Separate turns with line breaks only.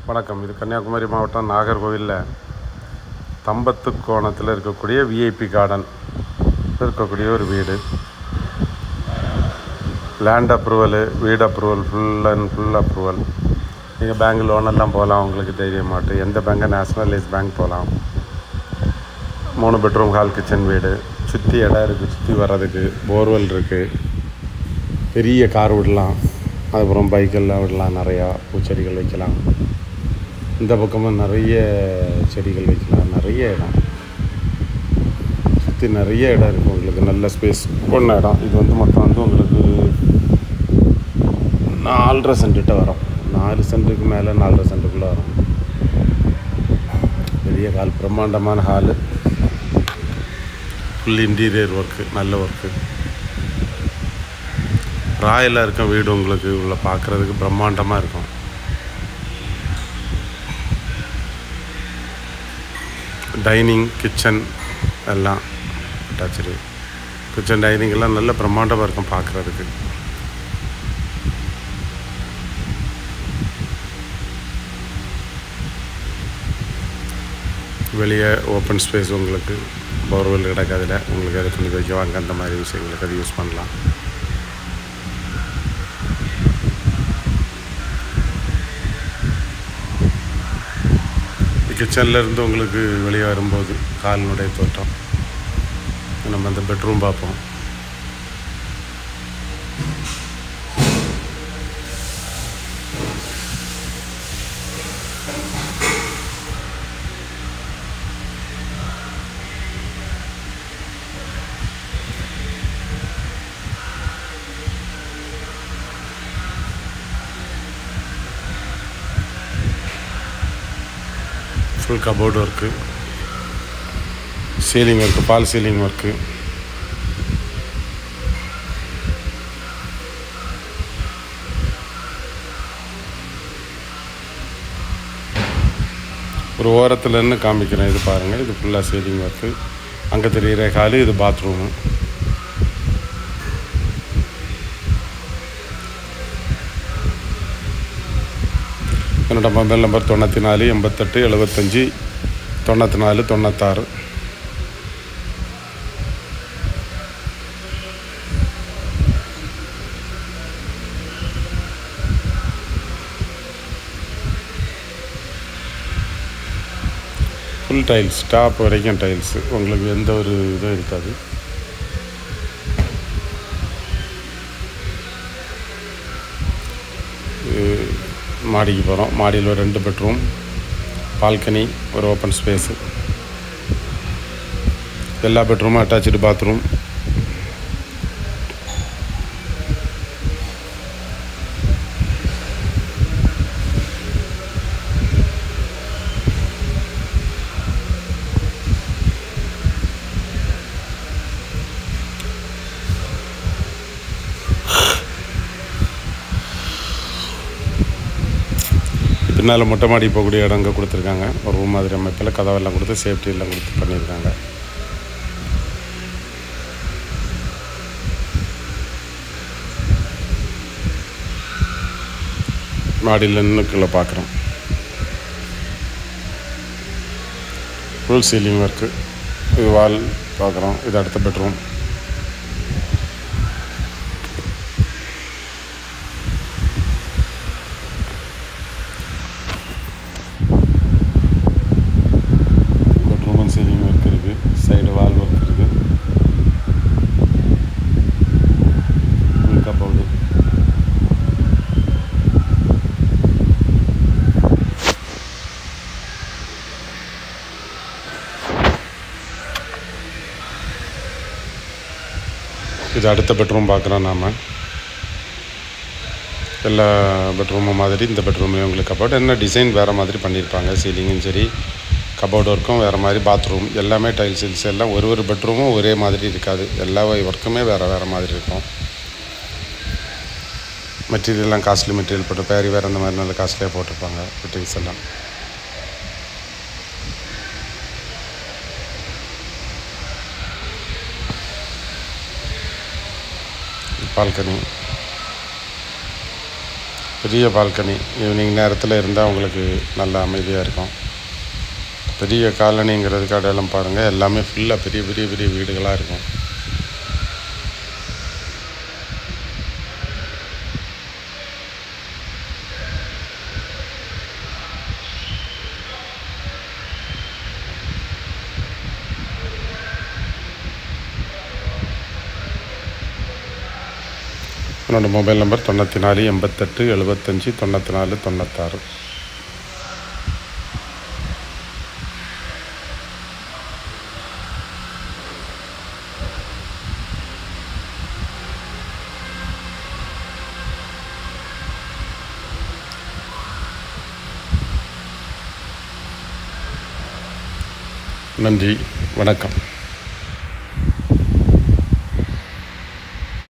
வணக்கம் இது கன்னியாகுமரி மாவட்டம் நாகர்கோவிலில் தம்பத்து கோணத்தில் இருக்கக்கூடிய விஐபி கார்டன் இருக்கக்கூடிய ஒரு வீடு லேண்ட் அப்ரூவலு வீடு approval full and full approval நீங்கள் பேங்க் லோனெல்லாம் போகலாம் உங்களுக்கு தைரியமாட்டு எந்த பேங்கு நேஷ்னலைஸ் பேங்க் போகலாம் மூணு பெட்ரூம் ஹால் கிச்சன் வீடு சுற்றி இடம் இருக்குது சுற்றி வர்றதுக்கு போர்வெல் இருக்குது பெரிய கார் விடலாம் அதுக்கப்புறம் பைக்கெல்லாம் விடலாம் நிறையா பூச்செடிகள் வைக்கலாம் இந்த பக்கமும் நிறைய செடிகள் வைக்கலாம் நிறைய இடம் சுற்றி நிறைய இடம் இருக்குது உங்களுக்கு நல்ல ஸ்பேஸ் ஒன்று இடம் இது வந்து மொத்தம் வந்து உங்களுக்கு நாலரை சென்ட்டுகிட்ட வரும் நாலு சென்ட்டுக்கு மேலே நாலரை சென்ட்டுக்குள்ளே வரும் பெரிய ஹால் பிரம்மாண்டமான ஹாலு ஃபுல் இன்டீரியர் ஒர்க்கு நல்ல ஒர்க்கு ராயலாக இருக்கும் வீடு உங்களுக்கு உள்ள பார்க்குறதுக்கு பிரம்மாண்டமாக இருக்கும் டைனிங் கிச்சன் எல்லாம் அட்டாச்சு கிச்சன் டைனிங் எல்லாம் நல்ல பிரம்மாண்டமாக இருக்கும் பார்க்குறதுக்கு வெளியே ஓப்பன் ஸ்பேஸ் உங்களுக்கு போர்வெல் கிடக்காதுல உங்களுக்கு அதை துணி வைக்க வாங்க அந்த மாதிரி விஷயங்களுக்கு அது யூஸ் பண்ணலாம் கிச்சனில் இருந்து உங்களுக்கு வெளியே வரும்போது காலினுடைய தோட்டம் நம்ம அந்த பெட்ரூம் பார்ப்போம் full cupboard work ceiling work fall ceiling work ஒரு ஓரத்தில் இருந்து காமிக்கிறேன் இது பாருங்கள் இது ஃபுல்லாக சீலிங் ஒர்க்கு அங்கே தெரிகிற காலு இது பாத்ரூமு என்னோட மொபைல் நம்பர் தொண்ணூற்றி நாலு எண்பத்தெட்டு எழுபத்தஞ்சி தொண்ணூற்றி நாலு தொண்ணூத்தாறு ஃபுல் டைல்ஸ் டாப் வரைக்கும் டைல்ஸு உங்களுக்கு எந்த ஒரு இதுவும் இருக்காது மாடிக்கு போகிறோம் மாடியில் ஒரு ரெண்டு பெட்ரூம் பால்கனி ஒரு ஓப்பன் ஸ்பேஸு எல்லா பெட்ரூமும் அட்டாச்சு பாத்ரூம் பின்னால் மொட்டை மாடி போகக்கூடிய இடம் இங்கே கொடுத்துருக்காங்க ஒரு ரூம் மாதிரி அமைப்பில் கதவெல்லாம் கொடுத்து சேஃப்டி எல்லாம் கொடுத்து பண்ணியிருக்காங்க மாடியில் நின்று கீழே பார்க்குறோம் ஃபுல் சீலிங் ஒர்க்கு இது வால் பார்க்குறோம் இது அடுத்த பெட்ரூம் பெட்ரூமும் சீலிங் ஒர்க் இருக்குது சைடு வால் ஒர்க் இருக்குது ஃபுல் கப்பவுடு இது அடுத்த பெட்ரூம் பார்க்குறோம் நாம் எல்லா பெட்ரூமும் மாதிரி இந்த பெட்ரூம்லேயும் உங்களுக்கு கபோர்டு என்ன டிசைன் வேறு மாதிரி பண்ணியிருப்பாங்க சீலிங்கும் சரி கபோர்டு ஒர்க்கும் வேறு மாதிரி பாத்ரூம் எல்லாமே டைல்ஸ் ஹில்ஸ் எல்லாம் ஒரு ஒரு பெட்ரூமும் ஒரே மாதிரி இருக்காது எல்லா ஒர்க்குமே வேறு வேறு மாதிரி இருக்கும் மெட்டீரியல்லாம் காஸ்ட்லி மெட்டீரியல் போட்டு பேரி வேறு அந்த மாதிரி நல்ல காஸ்ட்லியாக போட்டிருப்பாங்க ஃபிட்டிங்ஸ் எல்லாம் பால்கனி பெரிய பால்கனி ஈவினிங் நேரத்தில் இருந்தால் உங்களுக்கு நல்ல அமைதியாக இருக்கும் பெரிய காலனிங்கிறதுக்கு அடையாளம் பாருங்கள் எல்லாமே ஃபுல்லாக பெரிய பெரிய பெரிய வீடுகளாக இருக்கும் என்னோடய மொபைல் நம்பர் தொண்ணூற்றி நாலு எண்பத்தெட்டு எழுபத்தஞ்சி தொண்ணூற்றி நாலு தொண்ணூத்தாறு நன்றி வணக்கம்